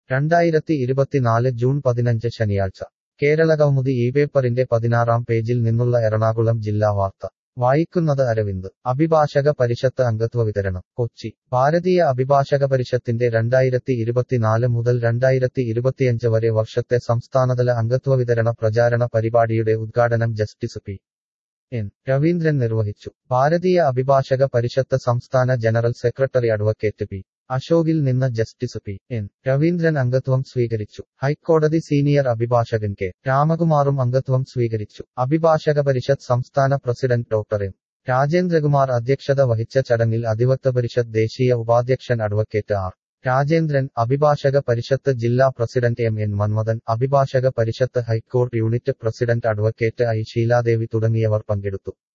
രണ്ടായിരത്തി ഇരുപത്തിനാല് ജൂൺ പതിനഞ്ച് ശനിയാഴ്ച കേരളകൗമുദി ഈ പേപ്പറിന്റെ പതിനാറാം പേജിൽ നിന്നുള്ള എറണാകുളം ജില്ലാ വാർത്ത വായിക്കുന്നത് അരവിന്ദ് അഭിഭാഷക പരിഷത്ത് അംഗത്വ വിതരണം കൊച്ചി ഭാരതീയ അഭിഭാഷക പരിഷത്തിന്റെ രണ്ടായിരത്തി ഇരുപത്തിനാല് മുതൽ രണ്ടായിരത്തി ഇരുപത്തിയഞ്ച് വരെ വർഷത്തെ സംസ്ഥാനതല അംഗത്വ വിതരണ പ്രചാരണ പരിപാടിയുടെ ഉദ്ഘാടനം ജസ്റ്റിസ് പി എൻ രവീന്ദ്രൻ നിർവഹിച്ചു ഭാരതീയ അഭിഭാഷക പരിഷത്ത് സംസ്ഥാന ജനറൽ സെക്രട്ടറി അഡ്വക്കേറ്റ് പി അശോകിൽ നിന്ന് ജസ്റ്റിസ് പി എൻ രവീന്ദ്രൻ അംഗത്വം സ്വീകരിച്ചു ഹൈക്കോടതി സീനിയർ അഭിഭാഷകൻ കെ രാമകുമാറും അംഗത്വം സ്വീകരിച്ചു അഭിഭാഷക പരിഷത്ത് സംസ്ഥാന പ്രസിഡന്റ് ഡോക്ടർ എം രാജേന്ദ്രകുമാർ അധ്യക്ഷത വഹിച്ച ചടങ്ങിൽ അധിവക്ത പരിഷത്ത് ദേശീയ ഉപാധ്യക്ഷൻ അഡ്വക്കേറ്റ് ആർ രാജേന്ദ്രൻ അഭിഭാഷക പരിഷത്ത് ജില്ലാ president M N Manmadhan Abhibhashaka Parishad high court unit president advocate I Sheeladevi തുടങ്ങിയവർ പങ്കെടുത്തു